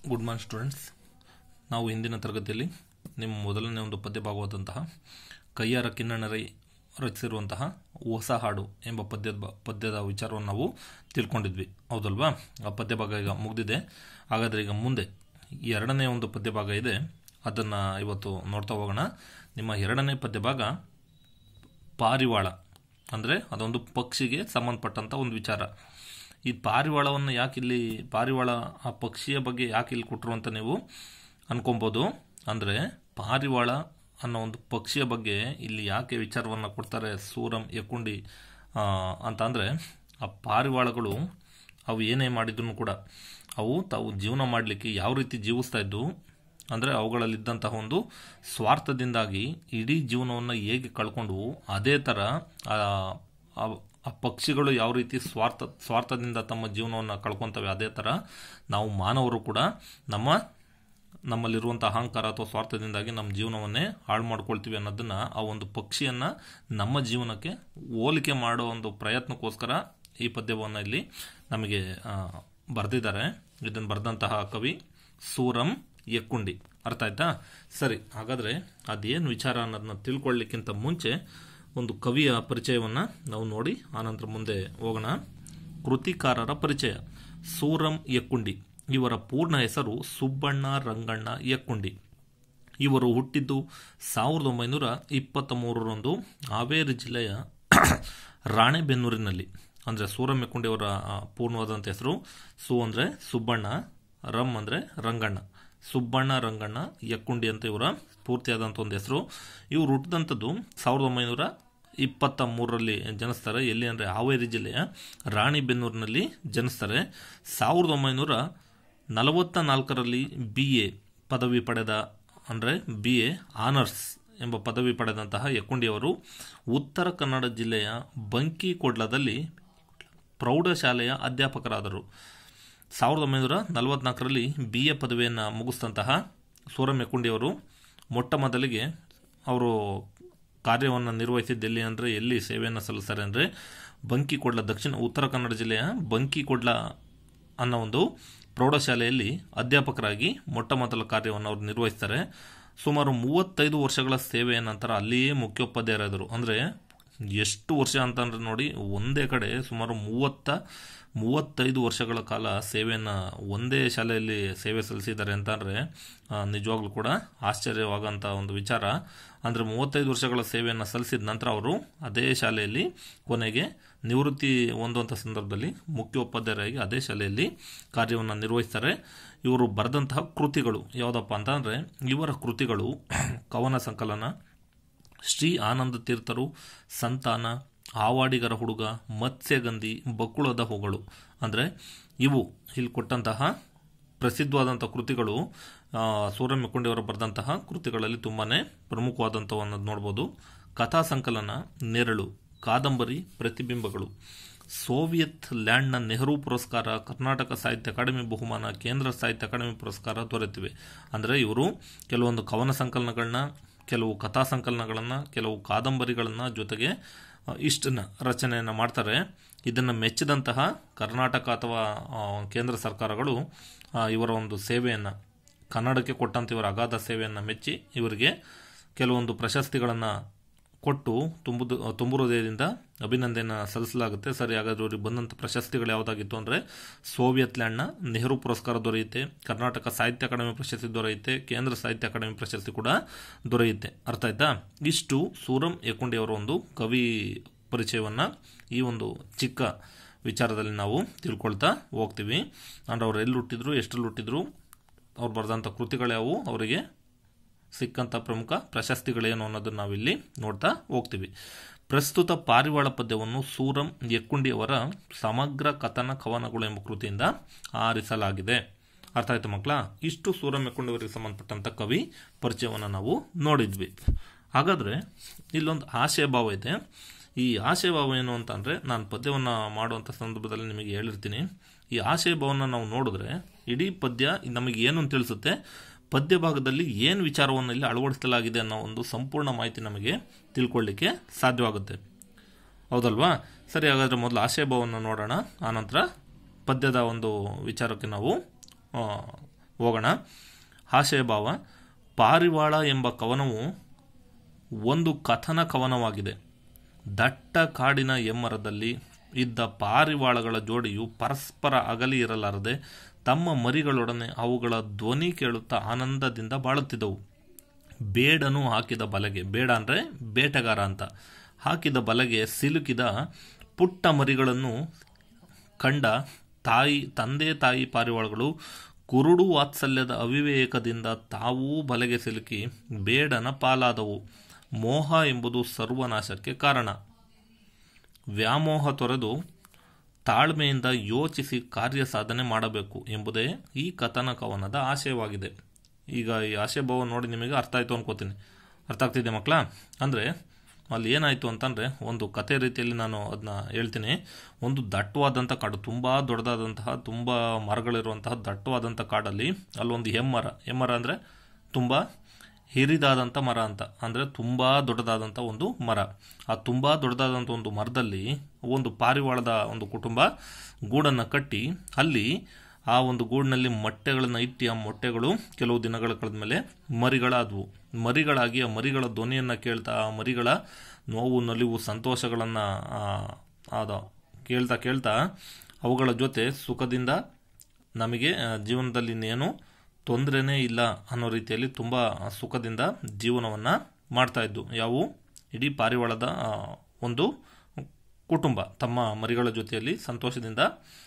good morning students ನಾವು ಇಂದಿನ ತರಗತಿಯಲ್ಲಿ ನಿಮ್ಮ ಮೊದಲನೇ ಒಂದು ಪದ್ಯ ಭಾಗವಾದಂತಹ ಕೈಯಾರ ಕಿನ್ನಣ್ಣರೈ ರಚಿಸಿರುವಂತಹ ಹೊಸ ಹಾಡು ಎಂಬ ಪದ್ಯದ ಬ- ಪದ್ಯದ ವಿಚಾರವನ್ನು ನಾವು ತಿಳ್ಕೊಂಡಿದ್ವಿ ಹೌದಲ್ವಾ ಆ ಪದ್ಯ ಭಾಗ ಈಗ ಮುಗಿದಿದೆ ಹಾಗಾದರೆ ಈಗ ಮುಂದೆ ಎರಡನೇ ಒಂದು ಪದ್ಯ ಭಾಗ ಇದೆ ಅದನ್ನು ಇವತ್ತು ನೋಡ್ತಾ ಹೋಗೋಣ ನಿಮ್ಮ ಎರಡನೇ ಪದ್ಯ ಭಾಗ ಪಾರಿವಾಳ ಅಂದರೆ ಅದೊಂದು ಪಕ್ಷಿಗೆ ಸಂಬಂಧಪಟ್ಟಂಥ ಒಂದು ವಿಚಾರ ಈ ಪಾರಿವಾಳವನ್ನು ಯಾಕೆ ಇಲ್ಲಿ ಪಾರಿವಾಳ ಆ ಪಕ್ಷಿಯ ಬಗ್ಗೆ ಯಾಕೆ ಇಲ್ಲಿ ಕೊಟ್ಟರು ಅಂತ ನೀವು ಅನ್ಕೊಬೋದು ಅಂದರೆ ಪಾರಿವಾಳ ಅನ್ನೋ ಒಂದು ಪಕ್ಷಿಯ ಬಗ್ಗೆ ಇಲ್ಲಿ ಯಾಕೆ ವಿಚಾರವನ್ನು ಕೊಡ್ತಾರೆ ಸೂರಂ ಯಕುಂಡಿ ಆ, ಅಂತ ಅಂದರೆ ಆ ಪಾರಿವಾಳಗಳು ಅವು ಏನೇ ಮಾಡಿದ್ರು ಕೂಡ ಅವು ತಾವು ಜೀವನ ಮಾಡಲಿಕ್ಕೆ ಯಾವ ರೀತಿ ಜೀವಿಸ್ತಾ ಇದ್ದು ಅಂದರೆ ಅವುಗಳಲ್ಲಿದ್ದಂತಹ ಒಂದು ಸ್ವಾರ್ಥದಿಂದಾಗಿ ಇಡೀ ಜೀವನವನ್ನು ಹೇಗೆ ಕಳ್ಕೊಂಡವು ಅದೇ ಥರ ಆ ಆ- ಆ ಪಕ್ಷಿಗಳು ಯಾವ ರೀತಿ ಸ್ವಾರ್ಥ ಸ್ವಾರ್ಥದಿಂದ ತಮ್ಮ ಜೀವನವನ್ನು ಕಳ್ಕೊತವೆ ಅದೇ ಥರ ನಾವು ಮಾನವರು ಕೂಡ ನಮ್ಮ ನಮ್ಮಲ್ಲಿರುವಂಥ ಅಹಂಕಾರ ಅಥವಾ ಸ್ವಾರ್ಥದಿಂದಾಗಿ ನಮ್ಮ ಜೀವನವನ್ನೇ ಹಾಳು ಮಾಡ್ಕೊಳ್ತೀವಿ ಅನ್ನೋದನ್ನ ಆ ಒಂದು ಪಕ್ಷಿಯನ್ನು ನಮ್ಮ ಜೀವನಕ್ಕೆ ಹೋಲಿಕೆ ಮಾಡೋ ಒಂದು ಪ್ರಯತ್ನಕ್ಕೋಸ್ಕರ ಈ ಪದ್ಯವನ್ನು ಇಲ್ಲಿ ನಮಗೆ ಬರೆದಿದ್ದಾರೆ ಇದನ್ನು ಬರೆದಂತಹ ಕವಿ ಸೂರಂ ಯಕ್ಕುಂಡಿ ಅರ್ಥ ಆಯ್ತಾ ಸರಿ ಹಾಗಾದರೆ ಅದೇನು ವಿಚಾರ ಅನ್ನೋದನ್ನ ತಿಳ್ಕೊಳ್ಳಿಕ್ಕಿಂತ ಮುಂಚೆ ಒಂದು ಕವಿಯ ಪರಿಚಯವನ್ನು ನಾವು ನೋಡಿ ಆನಂತರ ಮುಂದೆ ಹೋಗೋಣ ಕೃತಿಕಾರರ ಪರಿಚಯ ಸೂರಂ ಯಕ್ಕುಂಡಿ ಇವರ ಪೂರ್ಣ ಹೆಸರು ಸುಬ್ಬಣ್ಣ ರಂಗಣ್ಣ ಯಕ್ಕುಂಡಿ ಇವರು ಹುಟ್ಟಿದ್ದು ಸಾವಿರದ ಒಂಬೈನೂರ ಇಪ್ಪತ್ತ ಮೂರರಂದು ಹಾವೇರಿ ಜಿಲ್ಲೆಯ ರಾಣೆಬೆನ್ನೂರಿನಲ್ಲಿ ಅಂದರೆ ಸೂರಂ ಯಕ್ಕುಂಡಿ ಅವರ ಆ, ಪೂರ್ಣವಾದಂಥ ಹೆಸರು ಸು ಅಂದರೆ ಸುಬ್ಬಣ್ಣ ರಂ ಅಂದರೆ ರಂಗಣ್ಣ ಸುಬ್ಬಣ್ಣ ರಂಗಣ್ಣ ಯಕ್ಕುಂಡಿ ಅಂತ ಇವರ ಪೂರ್ತಿಯಾದಂಥ ಒಂದು ಹೆಸರು ಇವರು ಹುಟ್ಟಿದಂಥದ್ದು ಸಾವಿರದ ಒಂಬೈನೂರ ಇಪ್ಪತ್ತ ಮೂರರಲ್ಲಿ ಜನಿಸ್ತಾರೆ ಎಲ್ಲಿ ಅಂದರೆ ಹಾವೇರಿ ಜಿಲ್ಲೆಯ ರಾಣಿಬೆನ್ನೂರಿನಲ್ಲಿ ಜನಿಸ್ತಾರೆ ಸಾವಿರದ ಒಂಬೈನೂರ ನಲವತ್ತ ನಾಲ್ಕರಲ್ಲಿ ಬಿ ಎ ಪದವಿ ಪಡೆದ ಅಂದರೆ ಬಿ ಎ ಆನರ್ಸ್ ಎಂಬ ಪದವಿ ಪಡೆದಂತಹ ಯಕ್ಕುಂಡಿಯವರು ಉತ್ತರ ಕನ್ನಡ ಜಿಲ್ಲೆಯ ಬಂಕಿಕೊಡ್ಲದಲ್ಲಿ ಪ್ರೌಢಶಾಲೆಯ ಅಧ್ಯಾಪಕರಾದರು ಸಾವಿರದ ಒಂಬೈನೂರ ನಲವತ್ನಾಲ್ಕರಲ್ಲಿ ಬಿ ಎ ಪದವಿಯನ್ನು ಮುಗಿಸಿದಂತಹ ಸೂರಂ ಯಕ್ಕುಂಡಿಯವರು ಮೊಟ್ಟ ಮೊದಲಿಗೆ ಅವರು ಕಾರ್ಯವನ್ನು ನಿರ್ವಹಿಸಿದ್ದು ಎಲ್ಲಿ ಅಂದರೆ ಎಲ್ಲಿ ಸೇವೆಯನ್ನು ಸಲ್ಲಿಸ್ತಾರೆ ಅಂದರೆ ಬಂಕಿಕೊಡ್ಲ ದಕ್ಷಿಣ ಉತ್ತರ ಕನ್ನಡ ಜಿಲ್ಲೆಯ ಬಂಕಿಕೊಡ್ಲ ಅನ್ನೋ ಒಂದು ಪ್ರೌಢಶಾಲೆಯಲ್ಲಿ ಅಧ್ಯಾಪಕರಾಗಿ ಮೊಟ್ಟ ಮೊದಲ ಕಾರ್ಯವನ್ನು ಅವರು ನಿರ್ವಹಿಸ್ತಾರೆ ಸುಮಾರು ಮೂವತ್ತೈದು ವರ್ಷಗಳ ಸೇವೆಯ ನಂತರ ಅಲ್ಲಿಯೇ ಮುಖ್ಯೋಪಾಧ್ಯಾಯರಾದರು ಅಂದರೆ ಎಷ್ಟು ವರ್ಷ ಅಂತಂದ್ರೆ ನೋಡಿ ಒಂದೇ ಕಡೆ ಸುಮಾರು ಮೂವತ್ತ ಮೂವತ್ತೈದು ವರ್ಷಗಳ ಕಾಲ ಸೇವೆಯನ್ನು ಒಂದೇ ಶಾಲೆಯಲ್ಲಿ ಸೇವೆ ಸಲ್ಲಿಸಿದ್ದಾರೆ ಅಂತಂದರೆ ನಿಜವಾಗ್ಲೂ ಕೂಡ ಆಶ್ಚರ್ಯವಾಗಂಥ ಒಂದು ವಿಚಾರ ಅಂದರೆ ಮೂವತ್ತೈದು ವರ್ಷಗಳ ಸೇವೆಯನ್ನು ಸಲ್ಲಿಸಿದ ನಂತರ ಅವರು ಅದೇ ಶಾಲೆಯಲ್ಲಿ ಕೊನೆಗೆ ನಿವೃತ್ತಿ ಹೊಂದುವಂಥ ಸಂದರ್ಭದಲ್ಲಿ ಮುಖ್ಯೋಪಾಧ್ಯಾಯರಾಗಿ ಅದೇ ಶಾಲೆಯಲ್ಲಿ ಕಾರ್ಯವನ್ನು ನಿರ್ವಹಿಸ್ತಾರೆ ಇವರು ಬರೆದಂತಹ ಕೃತಿಗಳು ಯಾವುದಪ್ಪ ಅಂತಂದರೆ ಇವರ ಕೃತಿಗಳು ಕವನ ಸಂಕಲನ ಶ್ರೀ ಆನಂದ ತೀರ್ಥರು ಸಂತಾನ ಆವಾಡಿಗರ ಹುಡುಗ ಮತ್ಸ್ಯಗಂಧಿ ಬಕ್ಕುಳದ ಹೂಗಳು ಅಂದರೆ ಇವು ಇಲ್ಲಿ ಕೊಟ್ಟಂತಹ ಪ್ರಸಿದ್ಧವಾದಂಥ ಕೃತಿಗಳು ಆ, ಸೂರ್ಯ ಮೆಕ್ಕೊಂಡಿಯವರು ಬರೆದಂತಹ ಕೃತಿಗಳಲ್ಲಿ ತುಂಬಾ ಪ್ರಮುಖವಾದಂಥವನ್ನು ನೋಡ್ಬೋದು ಕಥಾ ಸಂಕಲನ ನೆರಳು ಕಾದಂಬರಿ ಪ್ರತಿಬಿಂಬಗಳು ಸೋವಿಯತ್ ಲ್ಯಾಂಡ್ನ ನೆಹರು ಪುರಸ್ಕಾರ ಕರ್ನಾಟಕ ಸಾಹಿತ್ಯ ಅಕಾಡೆಮಿ ಬಹುಮಾನ ಕೇಂದ್ರ ಸಾಹಿತ್ಯ ಅಕಾಡೆಮಿ ಪುರಸ್ಕಾರ ದೊರೆತಿವೆ ಅಂದರೆ ಇವರು ಕೆಲವೊಂದು ಕವನ ಸಂಕಲನಗಳನ್ನ ಕೆಲವು ಕಥಾ ಸಂಕಲನಗಳನ್ನು ಕೆಲವು ಕಾದಂಬರಿಗಳನ್ನು ಜೊತೆಗೆ ಆ, ಇಷ್ಟನ್ನ ರಚನೆಯನ್ನು ಮಾಡ್ತಾರೆ ಇದನ್ನು ಮೆಚ್ಚಿದಂತಹ ಕರ್ನಾಟಕ ಅಥವಾ ಆ, ಕೇಂದ್ರ ಸರ್ಕಾರಗಳು ಆ, ಇವರ ಒಂದು ಸೇವೆಯನ್ನು ಕನ್ನಡಕ್ಕೆ ಕೊಟ್ಟಂಥ ಇವರ ಅಗಾಧ ಸೇವೆಯನ್ನು ಮೆಚ್ಚಿ ಇವರಿಗೆ ಕೆಲವೊಂದು ಪ್ರಶಸ್ತಿಗಳನ್ನು ಕೊಟ್ಟು ತುಂಬುದು ತುಂಬು ಹೃದಯದಿಂದ ಅಭಿನಂದನೆ ಸಲ್ಲಿಸಲಾಗುತ್ತೆ ಸರಿ ಹಾಗಾದ್ರೆ ಇವ್ರಿಗೆ ಬಂದಂಥ ಪ್ರಶಸ್ತಿಗಳು ಯಾವುದಾಗಿತ್ತು ಅಂದರೆ ಸೋವಿಯತ್ ಲ್ಯಾಂಡ್ನ ನೆಹರು ಪುರಸ್ಕಾರ ದೊರೆಯುತ್ತೆ ಕರ್ನಾಟಕ ಸಾಹಿತ್ಯ ಅಕಾಡೆಮಿ ಪ್ರಶಸ್ತಿ ದೊರೆಯುತ್ತೆ ಕೇಂದ್ರ ಸಾಹಿತ್ಯ ಅಕಾಡೆಮಿ ಪ್ರಶಸ್ತಿ ಕೂಡ ದೊರೆಯುತ್ತೆ ಅರ್ಥ ಆಯ್ತಾ ಇಷ್ಟು ಸೂರಂ ಯಕುಂಡಿ ಅವರ ಒಂದು ಕವಿ ಪರಿಚಯವನ್ನು ಈ ಒಂದು ಚಿಕ್ಕ ವಿಚಾರದಲ್ಲಿ ನಾವು ತಿಳ್ಕೊಳ್ತಾ ಹೋಗ್ತೀವಿ ಅಂದರೆ ಅವ್ರು ಎಲ್ಲಿ ಹುಟ್ಟಿದ್ರು ಎಷ್ಟರಲ್ಲಿ ಹುಟ್ಟಿದ್ರು ಅವ್ರು ಬರೆದಂಥ ಕೃತಿಗಳ್ಯಾವು ಅವರಿಗೆ ಸಿಕ್ಕಂಥ ಪ್ರಮುಖ ಪ್ರಶಸ್ತಿಗಳೇನು ಅನ್ನೋದನ್ನು ನಾವಿಲ್ಲಿ ನೋಡ್ತಾ ಹೋಗ್ತೀವಿ ಪ್ರಸ್ತುತ ಪಾರಿವಾಳ ಪದ್ಯವನ್ನು ಸೂರಂ ಯಕ್ಕುಂಡಿಯವರ ಸಮಗ್ರ ಕಥನ ಕವನಗಳು ಎಂಬ ಕೃತಿಯಿಂದ ಆರಿಸಲಾಗಿದೆ ಅರ್ಥ ಆಯ್ತು ಮಕ್ಕಳ ಇಷ್ಟು ಸೂರಂ ಯಕ್ಕುಂಡಿಯವರಿಗೆ ಸಂಬಂಧಪಟ್ಟಂಥ ಕವಿ ಪರಿಚಯವನ್ನು ನಾವು ನೋಡಿದ್ವಿ ಹಾಗಾದರೆ ಇಲ್ಲೊಂದು ಆಶಯ ಭಾವ ಇದೆ ಈ ಆಶಯ ಭಾವ ಏನು ಅಂತಂದರೆ ನಾನು ಪದ್ಯವನ್ನು ಮಾಡುವಂಥ ಸಂದರ್ಭದಲ್ಲಿ ನಿಮಗೆ ಹೇಳಿರ್ತೀನಿ ಈ ಆಶಯ ಭಾವನ ನಾವು ನೋಡಿದ್ರೆ ಇಡೀ ಪದ್ಯ ನಮಗೆ ಏನು ಅಂತ ತಿಳಿಸುತ್ತೆ ಪದ್ಯ ಭಾಗದಲ್ಲಿ ಏನು ವಿಚಾರವನ್ನು ಇಲ್ಲಿ ಅಳವಡಿಸಲಾಗಿದೆ ಅನ್ನೋ ಒಂದು ಸಂಪೂರ್ಣ ಮಾಹಿತಿ ನಮಗೆ ತಿಳ್ಕೊಳ್ಳಿಕ್ಕೆ ಸಾಧ್ಯವಾಗುತ್ತೆ ಹೌದಲ್ವಾ ಸರಿ ಹಾಗಾದರೆ ಮೊದಲು ಆಶಯ ಭಾವವನ್ನು ನೋಡೋಣ ಆನಂತರ ಪದ್ಯದ ಒಂದು ವಿಚಾರಕ್ಕೆ ನಾವು ಆ, ಹೋಗೋಣ ಆಶಯ ಭಾವ ಪಾರಿವಾಳ ಎಂಬ ಕವನವು ಒಂದು ಕಥನ ಕವನವಾಗಿದೆ ದಟ್ಟ ಕಾಡಿನ ಎಮ್ಮರದಲ್ಲಿ ಇದ್ದ ಪಾರಿವಾಳಗಳ ಜೋಡಿಯು ಪರಸ್ಪರ ಅಗಲಿ ಇರಲಾರದೆ ತಮ್ಮ ಮರಿಗಳೊಡನೆ ಅವುಗಳ ಧ್ವನಿ ಕೇಳುತ್ತಾ ಆನಂದದಿಂದ ಬಾಳುತ್ತಿದ್ದವು ಬೇಡನು ಹಾಕಿದ ಬಲೆಗೆ ಬೇಡ ಅಂದರೆ ಬೇಟೆಗಾರ ಅಂತ ಹಾಕಿದ ಬಲೆಗೆ ಸಿಲುಕಿದ ಪುಟ್ಟ ಮರಿಗಳನ್ನು ಕಂಡ ತಾಯಿ ತಂದೆ ತಾಯಿ ಪಾರಿವಾಳಗಳು ಕುರುಡು ವಾತ್ಸಲ್ಯದ ಅವಿವೇಕದಿಂದ ತಾವೂ ಬಲೆಗೆ ಸಿಲುಕಿ ಬೇಡನ ಪಾಲಾದವು ಮೋಹ ಎಂಬುದು ಸರ್ವನಾಶಕ್ಕೆ ಕಾರಣ ವ್ಯಾಮೋಹ ತೊರೆದು ತಾಳ್ಮೆಯಿಂದ ಯೋಚಿಸಿ ಕಾರ್ಯ ಸಾಧನೆ ಮಾಡಬೇಕು ಎಂಬುದೇ ಈ ಕಥನ ಕವನದ ಆಶಯವಾಗಿದೆ ಈಗ ಈ ಆಶಯ ಭಾವ ನೋಡಿ ನಿಮಗೆ ಅರ್ಥ ಆಯಿತು ಅನ್ಕೋತೀನಿ ಅರ್ಥ ಆಗ್ತಿದೆ ಮಕ್ಕಳ ಅಂದರೆ ಅಲ್ಲಿ ಏನಾಯಿತು ಅಂತಂದರೆ ಒಂದು ಕತೆ ರೀತಿಯಲ್ಲಿ ನಾನು ಅದನ್ನ ಹೇಳ್ತೀನಿ ಒಂದು ದಟ್ಟವಾದಂಥ ಕಾಡು ತುಂಬ ದೊಡ್ಡದಾದಂತಹ ತುಂಬ ಮರಗಳಿರುವಂತಹ ದಟ್ಟವಾದಂಥ ಕಾಡಲ್ಲಿ ಅಲ್ಲೊಂದು ಹೆಮ್ಮರ ಹೆಮ್ಮರ ಅಂದರೆ ತುಂಬ ಹಿರಿದಾದಂಥ ಮರ ಅಂತ ಅಂದರೆ ತುಂಬ ದೊಡ್ಡದಾದಂಥ ಒಂದು ಮರ ಆ ತುಂಬ ದೊಡ್ಡದಾದಂಥ ಒಂದು ಮರದಲ್ಲಿ ಒಂದು ಪಾರಿವಾಳದ ಒಂದು ಕುಟುಂಬ ಗೂಡನ್ನು ಕಟ್ಟಿ ಅಲ್ಲಿ ಆ ಒಂದು ಗೂಡಿನಲ್ಲಿ ಮೊಟ್ಟೆಗಳನ್ನು ಇಟ್ಟು ಆ ಮೊಟ್ಟೆಗಳು ಕೆಲವು ದಿನಗಳ ಕಳೆದ ಮೇಲೆ ಮರಿಗಳಾದವು ಮರಿಗಳಾಗಿ ಆ ಮರಿಗಳ ಧ್ವನಿಯನ್ನು ಕೇಳ್ತಾ ಆ ಮರಿಗಳ ನೋವು ನಲಿವು ಸಂತೋಷಗಳನ್ನು ಅದ ಕೇಳ್ತಾ ಕೇಳ್ತಾ ಅವುಗಳ ಜೊತೆ ಸುಖದಿಂದ ನಮಗೆ ಆ, ಜೀವನದಲ್ಲಿ ಇನ್ನೇನು ತೊಂದರೆನೇ ಇಲ್ಲ ಅನ್ನೋ ರೀತಿಯಲ್ಲಿ ತುಂಬ ಸುಖದಿಂದ ಜೀವನವನ್ನು ಮಾಡ್ತಾ ಇದ್ದು ಯಾವುವು ಇಡೀ ಪಾರಿವಾಳದ ಆ, ಒಂದು ಕುಟುಂಬ ತಮ್ಮ ಮರಿಗಳ ಜೊತೆಯಲ್ಲಿ ಸಂತೋಷದಿಂದ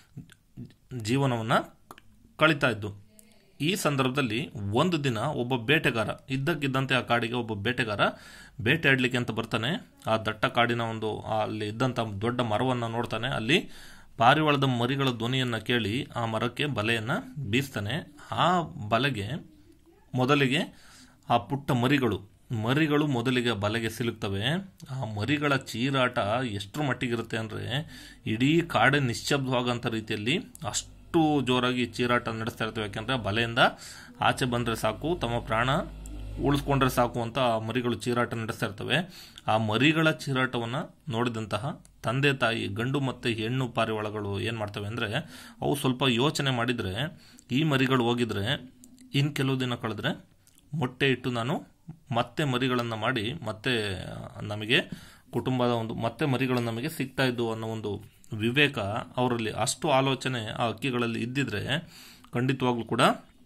ಜೀವನವನ್ನು ಕಳೀತಾ ಇದ್ದು ಈ ಸಂದರ್ಭದಲ್ಲಿ ಒಂದು ದಿನ ಒಬ್ಬ ಬೇಟೆಗಾರ ಇದ್ದಕ್ಕಿದ್ದಂತೆ ಆ ಕಾಡಿಗೆ ಒಬ್ಬ ಬೇಟೆಗಾರ ಬೇಟೆಯಾಡಲಿಕ್ಕೆ ಅಂತ ಬರ್ತಾನೆ ಆ ದಟ್ಟ ಕಾಡಿನ ಒಂದು ಆ ಅಲ್ಲಿ ಇದ್ದಂಥ ದೊಡ್ಡ ಮರವನ್ನು ನೋಡ್ತಾನೆ ಅಲ್ಲಿ ಪಾರಿವಾಳದ ಮರಿಗಳ ಧ್ವನಿಯನ್ನು ಕೇಳಿ ಆ ಮರಕ್ಕೆ ಬಲೆಯನ್ನು ಬೀಸ್ತಾನೆ ಆ ಬಲೆಗೆ ಮೊದಲಿಗೆ ಆ ಪುಟ್ಟ ಮರಿಗಳು ಮರಿಗಳು ಮೊದಲಿಗೆ ಬಲೆಗೆ ಸಿಲುಕ್ತವೆ ಆ ಮರಿಗಳ ಚೀರಾಟ ಎಷ್ಟರ ಮಟ್ಟಿಗಿರುತ್ತೆ ಅಂದರೆ ಇಡೀ ಕಾಡೆ ನಿಶ್ಶಬ್ದವಾಗಂಥ ರೀತಿಯಲ್ಲಿ ಅಷ್ಟು ಜೋರಾಗಿ ಚೀರಾಟ ನಡೆಸ್ತಾ ಇರ್ತವೆ ಯಾಕೆಂದರೆ ಬಲೆಯಿಂದ ಆಚೆ ಬಂದರೆ ಸಾಕು ತಮ್ಮ ಪ್ರಾಣ ಉಳಿಸ್ಕೊಂಡ್ರೆ ಸಾಕು ಅಂತ ಆ ಮರಿಗಳು ಚೀರಾಟ ನಡೆಸ್ತಾ ಇರ್ತವೆ ಆ ಮರಿಗಳ ಚೀರಾಟವನ್ನು ನೋಡಿದಂತಹ ತಂದೆ ತಾಯಿ ಗಂಡು ಮತ್ತು ಹೆಣ್ಣು ಪಾರಿವಾಳಗಳು ಏನು ಮಾಡ್ತವೆ ಅಂದರೆ ಅವು ಸ್ವಲ್ಪ ಯೋಚನೆ ಮಾಡಿದರೆ ಈ ಮರಿಗಳು ಹೋಗಿದ್ರೆ ಇನ್ನು ಕೆಲವು ದಿನ ಕಳೆದ್ರೆ ಮೊಟ್ಟೆ ಇಟ್ಟು ನಾನು ಮತ್ತೆ ಮರಿಗಳನ್ನು ಮಾಡಿ ಮತ್ತೆ ನಮಗೆ ಕುಟುಂಬದ ಒಂದು ಮತ್ತೆ ಮರಿಗಳು ನಮಗೆ ಸಿಗ್ತಾ ಇದ್ದು ಅನ್ನೋ ಒಂದು ವಿವೇಕ ಅವರಲ್ಲಿ ಅಷ್ಟು ಆಲೋಚನೆ ಆ ಹಕ್ಕಿಗಳಲ್ಲಿ ಇದ್ದಿದ್ರೆ ಖಂಡಿತವಾಗ್ಲೂ ಕೂಡ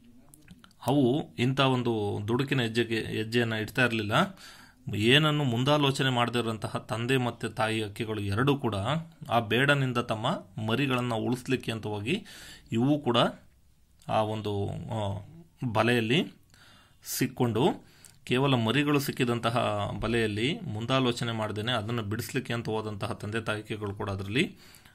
ಅವು ಇಂಥ ಒಂದು ದುಡುಕಿನ ಹೆಜ್ಜೆಗೆ ಹೆಜ್ಜೆಯನ್ನು ಇಡ್ತಾ ಇರಲಿಲ್ಲ ಏನನ್ನು ಮುಂದಾಲೋಚನೆ ಮಾಡದಿರೋಂತಹ ತಂದೆ ಮತ್ತು ತಾಯಿ ಹಕ್ಕಿಗಳು ಎರಡೂ ಕೂಡ ಆ ಬೇಡನಿಂದ ತಮ್ಮ ಮರಿಗಳನ್ನು ಉಳಿಸ್ಲಿಕ್ಕೆ ಅಂತ ಹೋಗಿ ಇವು ಕೂಡ ಆ ಒಂದು ಆ, ಬಲೆಯಲ್ಲಿ ಸಿಕ್ಕೊಂಡು ಕೇವಲ ಮರಿಗಳು ಸಿಕ್ಕಿದಂತಹ ಬಲೆಯಲ್ಲಿ ಮುಂದಾಲೋಚನೆ ಮಾಡ್ದೇನೆ ಅದನ್ನು ಬಿಡಿಸ್ಲಿಕ್ಕೆ ಅಂತ ಹೋದಂತಹ ತಂದೆ ತಾಯಿಕೆಗಳು ಕೂಡ ಅದರಲ್ಲಿ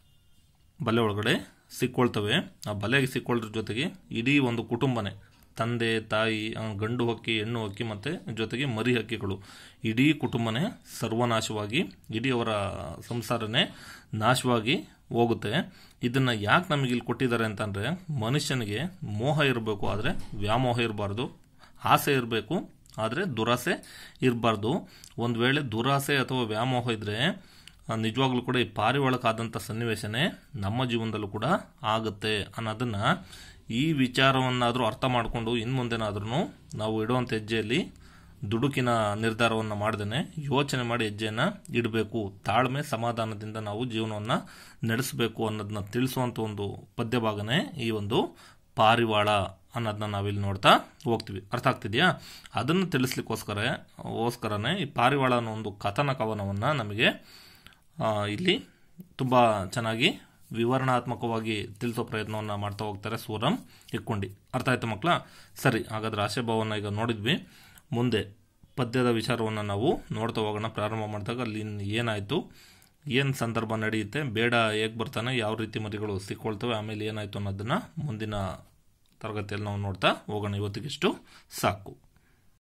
ಬಲೆ ಒಳಗಡೆ ಸಿಕ್ಕೊಳ್ತವೆ ಆ ಬಲೆಗೆ ಸಿಕ್ಕೊಳ್ಳೋದ್ರ ಜೊತೆಗೆ ಇಡೀ ಒಂದು ಕುಟುಂಬನೇ ತಂದೆ ತಾಯಿ ಆ, ಗಂಡು ಹಕ್ಕಿ ಹೆಣ್ಣು ಹಕ್ಕಿ ಮತ್ತು ಜೊತೆಗೆ ಮರಿ ಹಕ್ಕಿಗಳು ಇಡೀ ಕುಟುಂಬನೇ ಸರ್ವನಾಶವಾಗಿ ಇಡೀ ಅವರ ಸಂಸಾರನೇ ನಾಶವಾಗಿ ಹೋಗುತ್ತೆ ಇದನ್ನು ಯಾಕೆ ನಮಗೆ ಇಲ್ಲಿ ಕೊಟ್ಟಿದ್ದಾರೆ ಅಂತಂದರೆ ಮನುಷ್ಯನಿಗೆ ಮೋಹ ಇರಬೇಕು ಆದರೆ ವ್ಯಾಮೋಹ ಇರಬಾರ್ದು ಆಸೆ ಇರಬೇಕು ಆದರೆ ದುರಾಸೆ ಇರಬಾರ್ದು ಒಂದು ವೇಳೆ ದುರಾಸೆ ಅಥವಾ ವ್ಯಾಮೋಹ ಇದ್ದರೆ ನಿಜವಾಗ್ಲೂ ಕೂಡ ಈ ಪಾರಿವಾಳಕ್ಕಾದಂಥ ಸನ್ನಿವೇಶನೇ ನಮ್ಮ ಜೀವನದಲ್ಲೂ ಕೂಡ ಆಗುತ್ತೆ ಅನ್ನೋದನ್ನು ಈ ವಿಚಾರವನ್ನಾದರೂ ಅರ್ಥ ಮಾಡಿಕೊಂಡು ಇನ್ನು ಮುಂದೆನಾದ್ರೂ ನಾವು ಇಡುವಂಥ ಹೆಜ್ಜೆಯಲ್ಲಿ ದುಡುಕಿನ ನಿರ್ಧಾರವನ್ನು ಮಾಡ್ದೇ ಯೋಚನೆ ಮಾಡಿ ಹೆಜ್ಜೆಯನ್ನು ಇಡಬೇಕು ತಾಳ್ಮೆ ಸಮಾಧಾನದಿಂದ ನಾವು ಜೀವನವನ್ನು ನಡೆಸಬೇಕು ಅನ್ನೋದನ್ನ ತಿಳಿಸುವಂಥ ಒಂದು ಪದ್ಯ ಭಾಗನೇ ಈ ಒಂದು ಪಾರಿವಾಳ ಅನ್ನೋದನ್ನ ನಾವಿಲ್ಲಿ ನೋಡ್ತಾ ಹೋಗ್ತೀವಿ ಅರ್ಥ ಆಗ್ತಿದೆಯಾ ಅದನ್ನು ತಿಳಿಸ್ಲಿಕ್ಕೋಸ್ಕರ ಓಸ್ಕರನೇ ಈ ಪಾರಿವಾಳ ಅನ್ನೋ ಒಂದು ಕಥನ ಕವನವನ್ನು ನಮಗೆ ಆ, ಇಲ್ಲಿ ತುಂಬ ಚೆನ್ನಾಗಿ ವಿವರಣಾತ್ಮಕವಾಗಿ ತಿಳಿಸೋ ಪ್ರಯತ್ನವನ್ನು ಮಾಡ್ತಾ ಹೋಗ್ತಾರೆ ಸೂರಂ ಇಕ್ಕೊಂಡಿ ಅರ್ಥ ಆಯ್ತು ಮಕ್ಕಳ ಸರಿ ಹಾಗಾದ್ರೆ ಆಶಾಭಾವನ ಈಗ ನೋಡಿದ್ವಿ ಮುಂದೆ ಪದ್ಯದ ವಿಚಾರವನ್ನು ನಾವು ನೋಡ್ತಾ ಹೋಗೋಣ ಪ್ರಾರಂಭ ಮಾಡಿದಾಗ ಅಲ್ಲಿ ಏನಾಯಿತು ಏನು ಸಂದರ್ಭ ನಡೆಯುತ್ತೆ ಬೇಡ ಹೇಗೆ ಬರ್ತಾನೆ ಯಾವ ರೀತಿ ಮರಿಗಳು ಸಿಕ್ಕೊಳ್ತವೆ ಆಮೇಲೆ ಏನಾಯಿತು ಅನ್ನೋದನ್ನು ಮುಂದಿನ ತರಗತಿಯಲ್ಲಿ ನಾವು ನೋಡ್ತಾ ಹೋಗೋಣ ಇವತ್ತಿಗಿಷ್ಟು ಸಾಕು